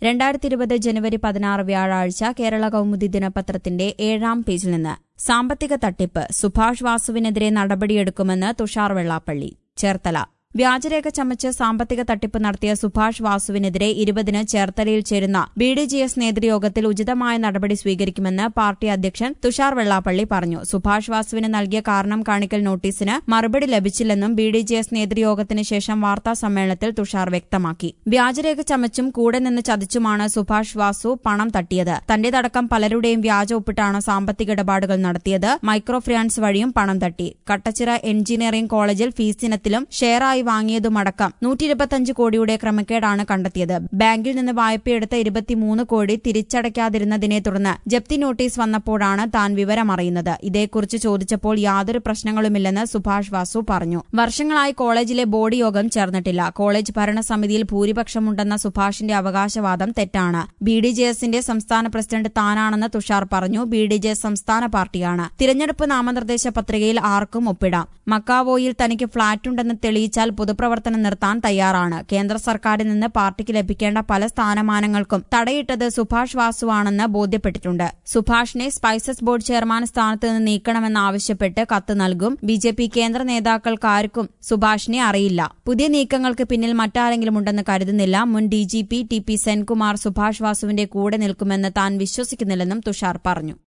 രണ്ടായിരത്തി ഇരുപത് ജനുവരി പതിനാറ് വ്യാഴാഴ്ച കേരള കൗമുദി ദിനപത്രത്തിന്റെ ഏഴാം പേജിൽ നിന്ന് സാമ്പത്തിക തട്ടിപ്പ് സുഭാഷ് വാസുവിനെതിരെ നടപടിയെടുക്കുമെന്ന് തുഷാർ വെള്ളാപ്പള്ളി ചേർത്തല വ്യാജരേഖ ചമച്ച് സാമ്പത്തിക തട്ടിപ്പ് നടത്തിയ സുഭാഷ് വാസുവിനെതിരെ ഇരുപതിന് ചേർത്തലയിൽ ചേരുന്ന ബി ഡി ജി എസ് നേതൃയോഗത്തിൽ ഉചിതമായ നടപടി സ്വീകരിക്കുമെന്ന് പാർട്ടി അധ്യക്ഷൻ തുഷാർ വെള്ളാപ്പള്ളി പറഞ്ഞു സുഭാഷ് വാസുവിന് നൽകിയ കാരണം കാണിക്കൽ നോട്ടീസിന് മറുപടി ലഭിച്ചില്ലെന്നും ബി ഡി ജി എസ് നേതൃയോഗത്തിന് ശേഷം വാർത്താ സമ്മേളനത്തിൽ തുഷാർ വ്യക്തമാക്കി വ്യാജരേഖ ചമച്ചും കൂടെ നിന്ന് ചതിച്ചുമാണ് സുഭാഷ് വാസു പണം തട്ടിയത് തന്റേതടക്കം പലരുടെയും വ്യാജ ഒപ്പിട്ടാണ് സാമ്പത്തിക ഇടപാടുകൾ നടത്തിയത് മൈക്രോ ഫിനാൻസ് വഴിയും പണം തട്ടി കട്ടച്ചിറ എഞ്ചിനീയറിംഗ് കോളേജിൽ ഫീസിനത്തിലും ഷെയറായി വാങ്ങിയതുമടക്കം നൂറ്റി ഇരുപത്തിയഞ്ച് കോടിയുടെ ക്രമക്കേടാണ് കണ്ടെത്തിയത് ബാങ്കിൽ നിന്ന് വായ്പയെടുത്ത ഇരുപത്തിമൂന്ന് കോടി തിരിച്ചടയ്ക്കാതിരുന്നതിനെ തുടർന്ന് ജപ്തി നോട്ടീസ് വന്നപ്പോഴാണ് താൻ വിവരമറിയുന്നത് ഇതേക്കുറിച്ച് ചോദിച്ചപ്പോൾ യാതൊരു പ്രശ്നങ്ങളുമില്ലെന്ന് സുഭാഷ് വാസു പറഞ്ഞു വർഷങ്ങളായി കോളേജിലെ ബോർഡ് യോഗം ചേർന്നിട്ടില്ല കോളേജ് ഭരണസമിതിയിൽ ഭൂരിപക്ഷമുണ്ടെന്ന സുഭാഷിന്റെ അവകാശവാദം തെറ്റാണ് ബി ഡി ജെ എസിന്റെ സംസ്ഥാന പ്രസിഡന്റ് താനാണെന്ന് തുഷാർ പറഞ്ഞു ബി ഡി ജെ എസ് സംസ്ഥാന പാർട്ടിയാണ് തിരഞ്ഞെടുപ്പ് നാമനിർദ്ദേശ പത്രികയിൽ ആർക്കും ഒപ്പിടാം മക്കാവോയിൽ തനിക്ക് ഫ്ളാറ്റുണ്ടെന്ന് തെളിയിച്ചാൽ പൊതുപ്രവർത്തനം നിർത്താൻ തയ്യാറാണ് കേന്ദ്ര സർക്കാരിൽ നിന്ന് പാർട്ടിക്ക് ലഭിക്കേണ്ട പല സ്ഥാനമാനങ്ങൾക്കും തടയിട്ടത് സുഭാഷ് വാസുവാണെന്ന് ബോധ്യപ്പെട്ടിട്ടുണ്ട് സുഭാഷിനെ സ്പൈസസ് ബോർഡ് ചെയർമാൻ സ്ഥാനത്ത് നിന്ന് നീക്കണമെന്നാവശ്യപ്പെട്ട് കത്ത് നൽകും ബി ജെ പി കേന്ദ്ര നേതാക്കൾക്കാർക്കും സുഭാഷിനെ അറിയില്ല പുതിയ നീക്കങ്ങൾക്ക് പിന്നിൽ മറ്റാരെങ്കിലും ഉണ്ടെന്ന് കരുതുന്നില്ല മുൻ D G P T P Senkumar Subhash വാസുവിന്റെ കൂടെ നിൽക്കുമെന്ന് താൻ വിശ്വസിക്കുന്നില്ലെന്നും തുഷാർ പറഞ്ഞു